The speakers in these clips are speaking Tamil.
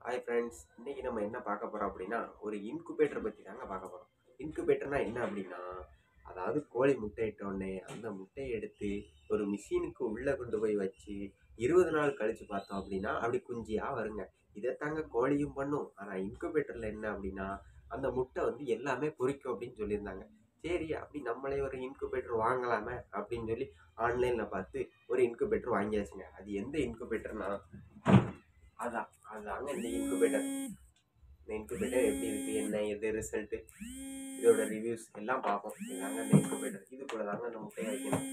ஹாய் ஃப்ரெண்ட்ஸ் இன்னைக்கு நம்ம என்ன பார்க்க போகிறோம் அப்படின்னா ஒரு இன்குபேட்டர் பற்றி தாங்க பார்க்க போகிறோம் இன்குபேட்டர்னா என்ன அப்படின்னா அதாவது கோழி முட்டை இட்டோடனே அந்த முட்டையை எடுத்து ஒரு மிஷினுக்கு உள்ளே கொண்டு போய் வச்சு இருபது நாள் கழித்து பார்த்தோம் அப்படின்னா அப்படி குஞ்சியாக வருங்க இதை தாங்க கோழியும் பண்ணும் ஆனால் இன்குபேட்டரில் என்ன அப்படின்னா அந்த முட்டை வந்து எல்லாமே பொரிக்கும் அப்படின்னு சொல்லியிருந்தாங்க சரி அப்படி நம்மளே ஒரு இன்குபேட்டர் வாங்கலாமே அப்படின்னு சொல்லி ஆன்லைனில் பார்த்து ஒரு இன்குபேட்டர் வாங்கியாச்சுங்க அது எந்த இன்குபேட்டர்னா அதான் அதாங்க இந்த இன்குபேட்டர் இந்த இன்குபேட்டர் எப்படி இருக்குது என்ன எது ரிசல்ட்டு இதோட ரிவ்யூஸ் எல்லாம் பார்ப்போம் இதாங்க இந்த இன்குபேட்டர் இது கூட தாங்க அந்த முட்டையை வைக்கணும்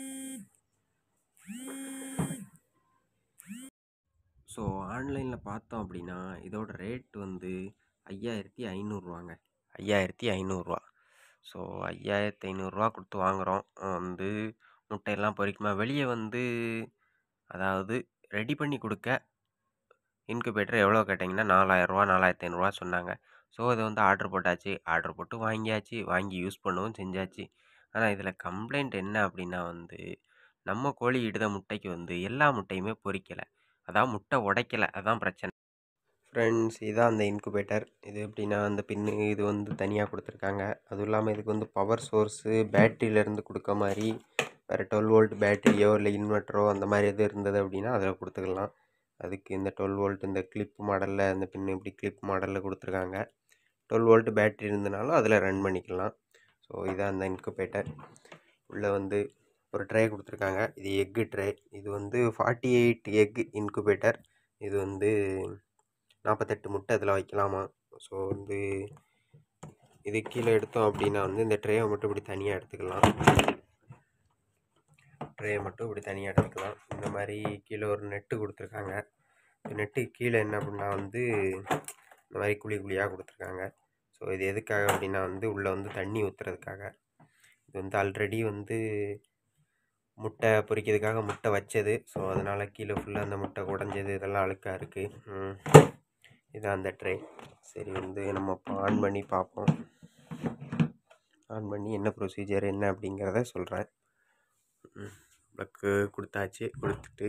ஸோ ஆன்லைனில் பார்த்தோம் அப்படின்னா இதோட ரேட் வந்து ஐயாயிரத்தி ஐநூறுரூவாங்க ஐயாயிரத்தி ஐநூறுரூவா ஸோ ஐயாயிரத்தி ஐநூறுரூவா கொடுத்து வாங்குகிறோம் வந்து முட்டையெல்லாம் பொரிக்குமா வெளியே வந்து அதாவது ரெடி பண்ணி கொடுக்க இன்குபேட்டர் எவ்வளோ கேட்டிங்கன்னா நாலாயிரரூவா நாலாயிரத்தி ஐநூறுரூவா சொன்னாங்க ஸோ இதை வந்து ஆர்டர் போட்டாச்சு ஆர்டர் போட்டு வாங்கியாச்சு வாங்கி யூஸ் பண்ணவும் செஞ்சாச்சு ஆனால் இதில் கம்ப்ளைண்ட் என்ன அப்படின்னா வந்து நம்ம கோழி இடுத முட்டைக்கு வந்து எல்லா முட்டையுமே பொரிக்கலை அதான் முட்டை உடைக்கலை அதான் பிரச்சனை ஃப்ரெண்ட்ஸ் இதான் அந்த இன்குபேட்டர் இது எப்படின்னா அந்த பின்னு இது வந்து தனியாக கொடுத்துருக்காங்க அதுவும் இல்லாமல் இதுக்கு வந்து பவர் சோர்ஸு பேட்டரியிலேருந்து கொடுக்க மாதிரி வேறு டுவெல் வோல்ட் பேட்டரியோ இல்லை இன்வெர்ட்டரோ அந்த மாதிரி எது இருந்தது அப்படின்னா அதில் கொடுத்துக்கலாம் அதுக்கு இந்த டுவெல் வோல்ட் இந்த கிளிப் மாடலில் இந்த பின் இப்படி கிளிப் மாடலில் கொடுத்துருக்காங்க டுவெல் வோல்ட் பேட்டரி இருந்தனாலும் அதில் ரன் பண்ணிக்கலாம் ஸோ இதான் அந்த இன்குபேட்டர் உள்ளே வந்து ஒரு ட்ரே கொடுத்துருக்காங்க இது எக்கு ட்ரே இது வந்து ஃபார்ட்டி எயிட் எக் இன்குபேட்டர் இது வந்து நாற்பத்தெட்டு முட்டை இதில் வைக்கலாமா ஸோ வந்து இது கீழே எடுத்தோம் அப்படின்னா வந்து இந்த ட்ரேயை மட்டும் இப்படி தனியாக எடுத்துக்கலாம் ட்ரேயை மட்டும் இப்படி தனியாக எடுத்துக்கலாம் இந்த மாதிரி கீழே ஒரு நெட்டு கொடுத்துருக்காங்க நெட்டு கீழே என்ன அப்படின்னா வந்து இந்த மாதிரி குழி குழியாக கொடுத்துருக்காங்க ஸோ இது எதுக்காக அப்படின்னா வந்து உள்ளே வந்து தண்ணி ஊற்றுறதுக்காக இது வந்து ஆல்ரெடி வந்து முட்டை பொரிக்கிறதுக்காக முட்டை வச்சது ஸோ அதனால் கீழே ஃபுல்லாக அந்த முட்டை உடஞ்சது இதெல்லாம் அழுக்காக இருக்குது இதான் அந்த ட்ரே சரி வந்து நம்ம இப்போ ஆன் பண்ணி பார்ப்போம் ஆன் பண்ணி என்ன ப்ரொசீஜர் என்ன அப்படிங்கிறத சொல்கிறேன் ப்ளக்கு கொடுத்தாச்சு கொடுத்துட்டு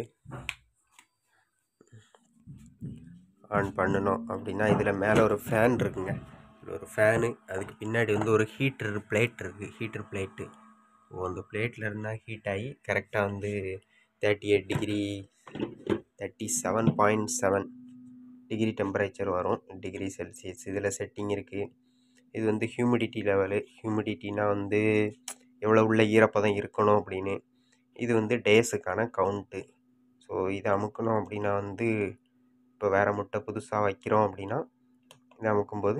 ஆன் பண்ணணும் அப்படின்னா இதில் மேலே ஒரு ஃபேன் இருக்குங்க இதில் ஒரு ஃபேனு அதுக்கு பின்னாடி வந்து ஒரு ஹீட்டர் பிளேட் இருக்குது ஹீட்டர் பிளேட்டு ஓ அந்த பிளேட்டில் இருந்தால் ஹீட் ஆகி கரெக்டாக வந்து thirty eight degree thirty seven point seven degree temperature வரும் டிகிரி செல்சியஸ் இதில் செட்டிங் இருக்குது இது வந்து ஹியூமிடிட்டி லெவலு ஹியூமிடிட்டினா வந்து எவ்வளோ உள்ள ஈரப்பதம் இருக்கணும் அப்படின்னு இது வந்து டேஸுக்கான கவுண்ட்டு ஸோ இதை அமுக்கணும் அப்படின்னா வந்து இப்போ வேறு முட்டை புதுசாக வைக்கிறோம் அப்படின்னா இதை அமுக்கும்போது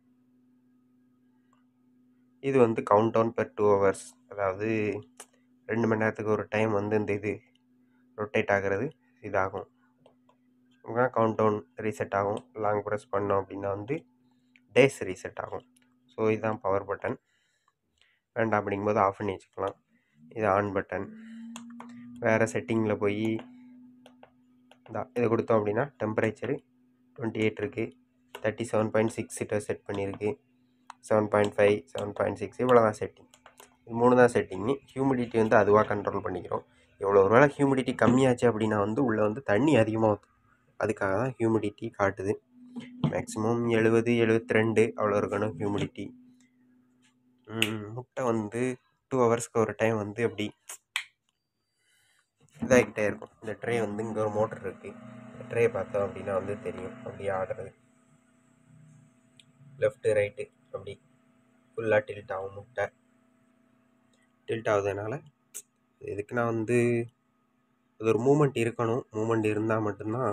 இது வந்து count down per two hours அதாவது ரெண்டு மணி நேரத்துக்கு ஒரு டைம் வந்து இந்த இது ரொட்டேட் ஆகிறது இதாகும் கவுண்ட் டவுன் ரீசெட் ஆகும் லாங் ப்ரெஸ் பண்ணோம் அப்படின்னா வந்து டேஸ் ரீசெட் ஆகும் ஸோ இதுதான் பவர் பட்டன் வேண்டாம் அப்படிங்கும்போது ஆஃப் பண்ணி வச்சுக்கலாம் இது ஆன் பட்டன் வேறு செட்டிங்கில் போய் இந்த இதை கொடுத்தோம் அப்படின்னா டெம்பரேச்சரு டுவெண்ட்டி எயிட் இருக்குது தேர்ட்டி செவன் பாயிண்ட் சிக்ஸ் கிட்ட செட் பண்ணியிருக்கு seven point five seven point six இவ்வளோ தான் செட்டிங் இது மூணு தான் செட்டிங்கு ஹியூமிடிட்டி வந்து அதுவாக கண்ட்ரோல் பண்ணிக்கிறோம் எவ்வளோ ஒரு வேளை ஹியூமிடிட்டி கம்மியாச்சு அப்படின்னா வந்து உள்ளே வந்து தண்ணி அதிகமாக ஊற்றும் அதுக்காக தான் ஹியூமிடிட்டி காட்டுது மேக்ஸிமம் எழுபது எழுபத்தி ரெண்டு அவ்வளோ இருக்கணும் ஹியூமிடிட்டி முட்டை வந்து டூ ஹவர்ஸ்க்கு ஒரு டைம் வந்து அப்படி இதாகிக்கிட்டே இருக்கும் இந்த ட்ரே வந்து இங்கே ஒரு மோட்டர் இருக்குது இந்த ட்ரே பார்த்தோம் அப்படின்னா வந்து தெரியும் அப்படியே ஆடுறது லெஃப்ட்டு ரைட்டு அப்படி ஃபுல்லாக டில்ட் ஆகும் முட்டை டில்ட் ஆகுதுனால இதுக்குன்னா வந்து அது ஒரு மூமெண்ட் இருக்கணும் மூமெண்ட் இருந்தால் மட்டும்தான்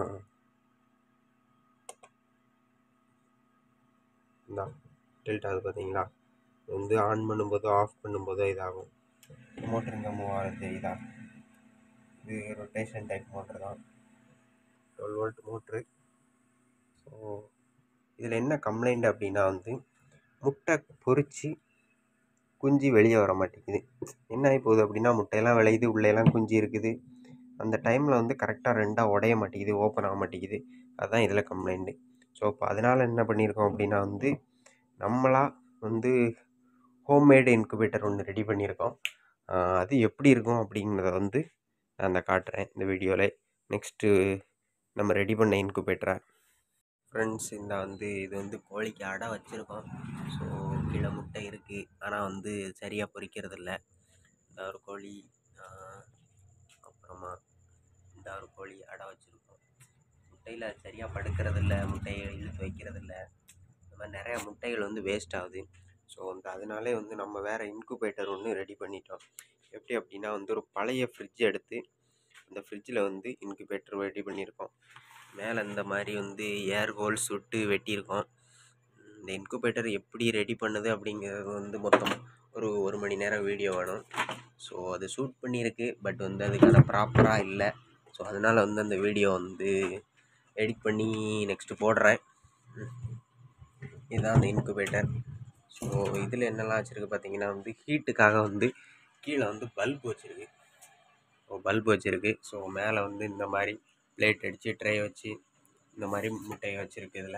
இந்தா டில்ட் ஆகுது பார்த்தீங்களா வந்து ஆன் பண்ணும்போதோ ஆஃப் பண்ணும்போதோ இதாகும் மோட்டர் இங்கே மூவ் ஆகிறது தெரியுதா இது ரொட்டேஷன் டைப் மோட்ரு தான் டுவெல் வோல்ட் மோட்ரு ஸோ இதில் என்ன கம்ப்ளைண்ட் அப்படின்னா வந்து முட்டை பொரித்து குஞ்சு வெளியே வர மாட்டேங்குது என்ன ஆகி போகுது அப்படின்னா முட்டையெல்லாம் விளையுது உள்ளேலாம் குஞ்சு இருக்குது அந்த டைமில் வந்து கரெக்டாக ரெண்டாக உடைய மாட்டேங்குது ஓப்பன் ஆக மாட்டேங்குது அதுதான் இதில் கம்ப்ளைண்ட்டு ஸோ இப்போ அதனால் என்ன பண்ணியிருக்கோம் அப்படின்னா வந்து நம்மளாக வந்து ஹோம்மேடு இன்குபேட்டர் ஒன்று ரெடி பண்ணியிருக்கோம் அது எப்படி இருக்கும் அப்படிங்கிறத வந்து நான் அந்த காட்டுறேன் இந்த வீடியோவில் நெக்ஸ்ட்டு நம்ம ரெடி பண்ண இன்குபேட்டரை ஃப்ரெண்ட்ஸ் இந்த வந்து இது வந்து கோழிக்கு அடை வச்சுருக்கோம் ஸோ கீழே முட்டை இருக்குது ஆனால் வந்து சரியாக பொரிக்கிறது இல்ல இந்த ஒரு கோழி ஆஹ், அப்புறமா இந்த ஒரு கோழி அடை வச்சுருக்கோம் முட்டையில் சரியாக படுக்கிறது இல்ல முட்டையை இழுத்து வைக்கிறது இல்ல இந்த மாதிரி நிறையா முட்டைகள் வந்து வேஸ்ட் ஆகுது ஸோ வந்து அதனாலே வந்து நம்ம வேறு இன்குபேட்டர் ஒன்று ரெடி பண்ணிட்டோம் எப்படி அப்படின்னா வந்து ஒரு பழைய ஃப்ரிட்ஜ் எடுத்து அந்த ஃப்ரிட்ஜில் வந்து இன்குபேட்டர் ரெடி பண்ணியிருக்கோம் மேலே இந்த மாதிரி வந்து ஏர் ஹோல்ஸ் விட்டு வெட்டியிருக்கோம் இந்த இன்குபேட்டர் எப்படி ரெடி பண்ணுது அப்படிங்கிறது வந்து மொத்தம் ஒரு ஒரு மணி நேரம் வீடியோ வேணும் ஸோ அது ஷூட் பண்ணியிருக்கு பட் வந்து அதுக்கான ப்ராப்பராக இல்லை ஸோ அதனால் வந்து அந்த வீடியோ வந்து எடிட் பண்ணி நெக்ஸ்ட்டு போடுறேன் ம். இதுதான் அந்த இன்குபேட்டர் ஸோ இதில் என்னெல்லாம் வச்சுருக்கு பார்த்தீங்கன்னா வந்து ஹீட்டுக்காக வந்து கீழே வந்து பல்ப் வச்சுருக்கு ஸோ பல்ப் வச்சுருக்கு ஸோ மேலே வந்து இந்த மாதிரி பிளேட் அடித்து ட்ரே வச்சு இந்த மாதிரி முட்டையை வச்சுருக்கு இதில்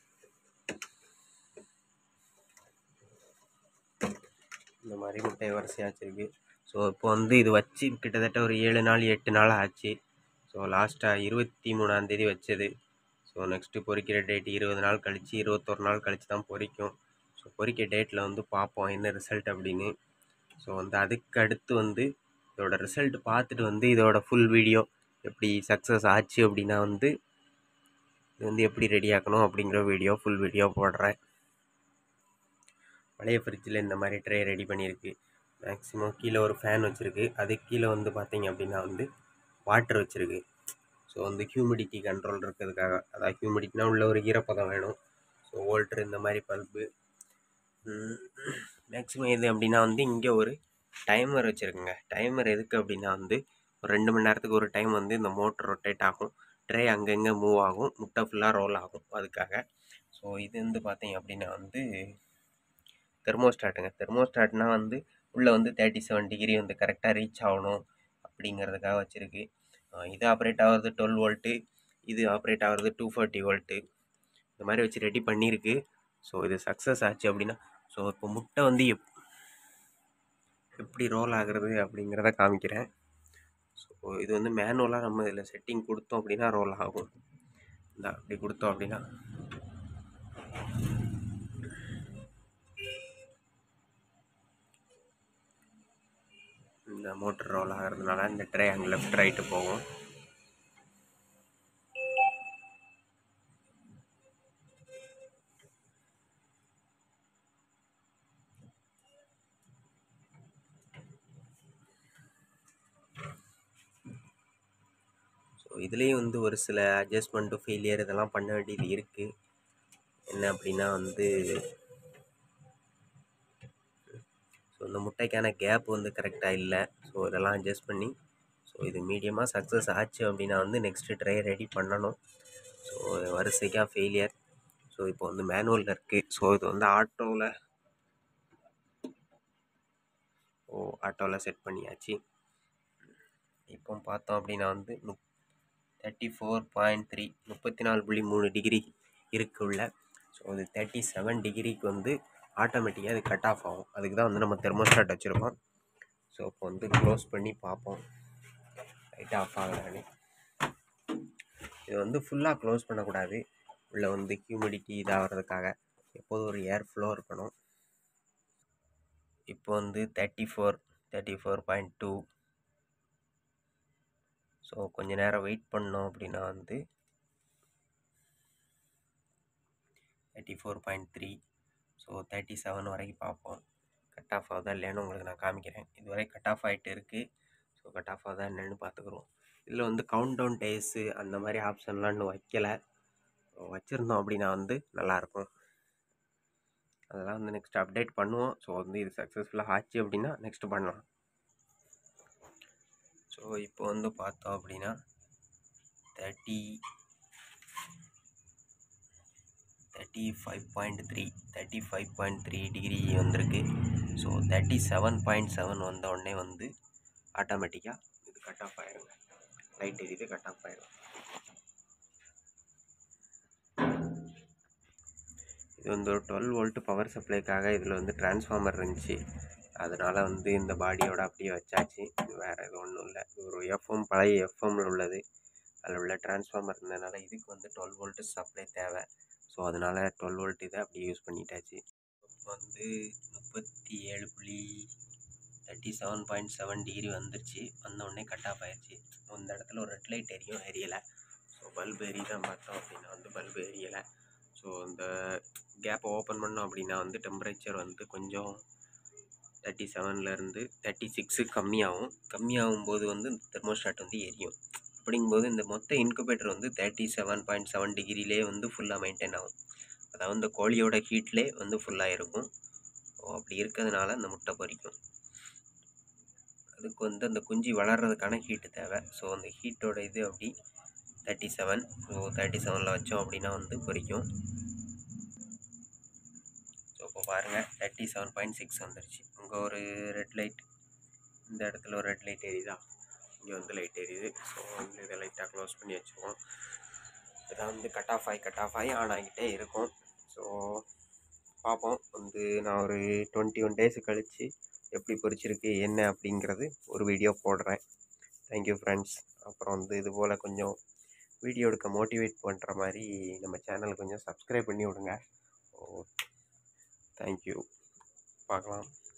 இந்த மாதிரி முட்டை வரிசையாக வச்சுருக்கு ஸோ இப்போ வந்து இது வச்சு கிட்டத்தட்ட ஒரு ஏழு நாள் எட்டு நாள் ஆச்சு ஸோ லாஸ்ட்டாக இருபத்தி மூணாந்தேதி வச்சது ஸோ நெக்ஸ்ட்டு பொரிக்கிற டேட் இருபது நாள் கழித்து இருபத்தொரு நாள் கழித்து தான் பொரிக்கும் ஸோ பொரிக்க டேட்டில் வந்து பார்ப்போம் என்ன ரிசல்ட் அப்படின்னு ஸோ வந்து அதுக்கு அடுத்து வந்து இதோட ரிசல்ட் பார்த்துட்டு வந்து இதோட ஃபுல் வீடியோ எப்படி சக்ஸஸ் ஆச்சு அப்படின்னா வந்து இது வந்து எப்படி ரெடி ஆக்கணும் அப்படிங்கிற வீடியோ ஃபுல் வீடியோ போடுறேன் பழைய ஃப்ரிட்ஜில் இந்த மாதிரி ட்ரே ரெடி பண்ணியிருக்கு மேக்ஸிமம் கீழே ஒரு ஃபேன் வச்சுருக்கு அதுக்கு கீழே வந்து பார்த்தீங்க அப்படின்னா வந்து வாட்டர் வச்சுருக்கு ஸோ வந்து ஹியூமிடிட்டி கண்ட்ரோல் இருக்கிறதுக்காக அதாவது ஹியூமிடிட்டினா உள்ள ஒரு ஈரப்பதம் வேணும் ஸோ வோல்ட்ரு இந்த மாதிரி பல்பு மேக்ஸிமம் எது அப்படின்னா வந்து இங்கே ஒரு டைமர் வச்சுருக்குங்க டைமர் எதுக்கு அப்படின்னா வந்து ஒரு ரெண்டு மணி நேரத்துக்கு ஒரு டைம் வந்து இந்த மோட்டர் ரொட்டேட் ஆகும் ட்ரே அங்கங்கே மூவ் ஆகும் முட்டை ஃபுல்லாக ரோல் ஆகும் அதுக்காக ஸோ இது வந்து பார்த்தீங்க அப்படின்னா வந்து தெர்மோஸ்டாட்டுங்க தெர்மோஸ்டாட்னா வந்து உள்ளே வந்து தேர்ட்டி செவன் டிகிரி வந்து கரெக்டாக ரீச் ஆகணும் அப்படிங்கிறதுக்காக வச்சுருக்கு இது ஆப்ரேட் ஆகிறது டுவெல் வோல்ட்டு இது ஆப்ரேட் ஆகிறது டூ ஃபார்ட்டி வோல்ட்டு இந்த மாதிரி வச்சு ரெடி பண்ணியிருக்கு ஸோ இது சக்ஸஸ் ஆச்சு அப்படின்னா ஸோ இப்போ முட்டை வந்து எப் எப்படி ரோல் ஆகுறது அப்படிங்கிறத காமிக்கிறேன் ஸோ இது வந்து மேனுவலாக நம்ம இதில் செட்டிங் கொடுத்தோம் அப்படின்னா ரோல் ஆகும் இந்த அப்படி கொடுத்தோம் அப்படின்னா இந்த மோட்டர் ரோல் ஆகிறதுனால இந்த ட்ரை அங்கே லெஃப்ட் ரைட்டு போகும் ஸோ இதுலேயும் வந்து ஒரு சில அட்ஜஸ்ட்மெண்ட்டு ஃபெயிலியர் இதெல்லாம் பண்ண வேண்டியது இருக்குது என்ன அப்படின்னா வந்து ஸோ இந்த முட்டைக்கான கேப் வந்து கரெக்டாக இல்லை ஸோ இதெல்லாம் அட்ஜஸ்ட் பண்ணி ஸோ இது மீடியமாக சக்ஸஸ் ஆச்சு அப்படின்னா வந்து நெக்ஸ்ட்டு ட்ரை ரெடி பண்ணணும் ஸோ வரிசைக்காக ஃபெயிலியர் ஸோ இப்போ வந்து மேனுவலில் இருக்குது ஸோ இது வந்து ஆட்டோவில் ஓ ஆட்டோவில் செட் பண்ணியாச்சு இப்போ பார்த்தோம் அப்படின்னா வந்து முப் தேர்ட்டி ஃபோர் பாயிண்ட் த்ரீ முப்பத்தி நாலு புள்ளி மூணு டிகிரி இருக்கு உள்ள ஸோ அது தேர்ட்டி செவன் டிகிரிக்கு வந்து ஆட்டோமேட்டிக்காக அது கட் ஆஃப் ஆகும் அதுக்கு தான் வந்து நம்ம தெர்மோஸ்டாட் வச்சுருக்கோம் ஸோ இப்போ வந்து க்ளோஸ் பண்ணி பார்ப்போம் லைட்டாக ஆஃப் ஆகலான்னு இது வந்து ஃபுல்லாக க்ளோஸ் பண்ணக்கூடாது உள்ளே வந்து ஹியூமிடிட்டி இதாகிறதுக்காக எப்போதும் ஒரு ஏர் ஃப்ளோ இருக்கணும் இப்போ வந்து thirty four thirty four point two so கொஞ்ச நேரம் வெயிட் பண்ணோம் அப்படின்னா வந்து thirty four point three so thirty seven வரைக்கும் பார்ப்போம் கட் ஆஃப் ஆகுதா இல்லையான்னு உங்களுக்கு நான் காமிக்கிறேன் இதுவரை கட் ஆஃப் ஆகிட்டு இருக்குது ஸோ கட் ஆஃப் ஆகுதா என்னென்னு பார்த்துக்குறோம் இதில் வந்து கவுண்ட் டவுன் டேஸு அந்த மாதிரி ஆப்ஷன்லாம் இன்னும் வைக்கலை வச்சுருந்தோம் அப்படின்னா வந்து நல்லாயிருக்கும் அதெல்லாம் வந்து நெக்ஸ்ட் அப்டேட் பண்ணுவோம் ஸோ வந்து இது சக்ஸஸ்ஃபுல்லாக ஆச்சு அப்படின்னா நெக்ஸ்ட் பண்ணலாம் ஸோ இப்போ வந்து பார்த்தோம் அப்படின்னா thirty thirty five point three thirty five point three degree வந்திருக்கு so thirty seven point seven வந்த உடனே வந்து ஆட்டோமேட்டிக்காக இது கட் ஆஃப் ஆயிருங்க லைட் எரியுது கட் ஆஃப் ஆயிரும் இது வந்து ஒரு டுவெல் வோல்ட் பவர் சப்ளைக்காக இதில் வந்து டிரான்ஸ்ஃபார்மர் இருந்துச்சு அதனால் வந்து இந்த பாடியோட அப்படியே வச்சாச்சு இது வேறு எதுவும் ஒன்றும் இல்லை இது ஒரு எஃப்எம் பழைய எஃப்எம்மில் உள்ளது அதில் உள்ள டிரான்ஸ்ஃபார்மர் இருந்ததுனால இதுக்கு வந்து டுவெல் வோல்ட்டு சப்ளை தேவை ஸோ அதனால் டுவெல் வோல்ட் இதை அப்படியே யூஸ் பண்ணிட்டாச்சு இப்போ வந்து முப்பத்தி ஏழு புள்ளி thirty seven point seven degree வந்துருச்சு வந்தோடனே கட் ஆஃப் ஆயிடுச்சு இந்த இடத்துல ஒரு ரெட் லைட் எரியும் எரியலை ஸோ பல்பு எரியுதான் பார்த்தோம் அப்படின்னா வந்து பல்பு எரியலை ஸோ இந்த கேப்பை ஓப்பன் பண்ணோம் அப்படின்னா வந்து டெம்பரேச்சர் வந்து கொஞ்சம் தேர்ட்டி செவன்லேருந்து தேர்ட்டி சிக்ஸு கம்மியாகும் கம்மியாகும் போது வந்து தெர்மோஸ்டாட் வந்து எரியும் அப்படிங்கும்போது இந்த மொத்த இன்குபேட்டர் வந்து தேர்ட்டி செவன் பாயிண்ட் செவன் டிகிரிலே வந்து ஃபுல்லாக மெயின்டைன் ஆகும் அதாவது இந்த கோழியோட ஹீட்லே வந்து ஃபுல்லாக இருக்கும் ஸோ அப்படி இருக்கிறதுனால அந்த முட்டை பொரிக்கும் அதுக்கு வந்து அந்த குஞ்சு வளர்கிறதுக்கான ஹீட்டு தேவை ஸோ அந்த ஹீட்டோட இது அப்படி தேர்ட்டி செவன் ஸோ தேர்ட்டி செவனில் வச்சோம் அப்படின்னா வந்து பொரிக்கும் ஸோ இப்போ பாருங்கள் தேர்ட்டி செவன் பாயிண்ட் சிக்ஸ் வந்துருச்சு இங்கே ஒரு ரெட் லைட் இந்த இடத்துல ஒரு ரெட் லைட் எரியுதா இங்கே வந்து லைட் எரியுது ஸோ வந்து இதை லைட்டாக க்ளோஸ் பண்ணி வச்சுருவோம் இதை வந்து கட் ஆஃப் ஆகி கட் ஆஃப் ஆகி ஆன் ஆகிட்டே இருக்கும் ஸோ பார்ப்போம் வந்து நான் ஒரு டுவெண்ட்டி ஒன் டேஸ் கழித்து எப்படி பொரிச்சிருக்கு என்ன அப்படிங்கிறது ஒரு வீடியோ போடுறேன் தேங்க்யூ ஃப்ரெண்ட்ஸ் அப்புறம் வந்து இது போல் கொஞ்சம் வீடியோ எடுக்க மோட்டிவேட் பண்ணுற மாதிரி நம்ம சேனல் கொஞ்சம் சப்ஸ்கிரைப் பண்ணி விடுங்க ஓ தேங்க்யூ பார்க்கலாம்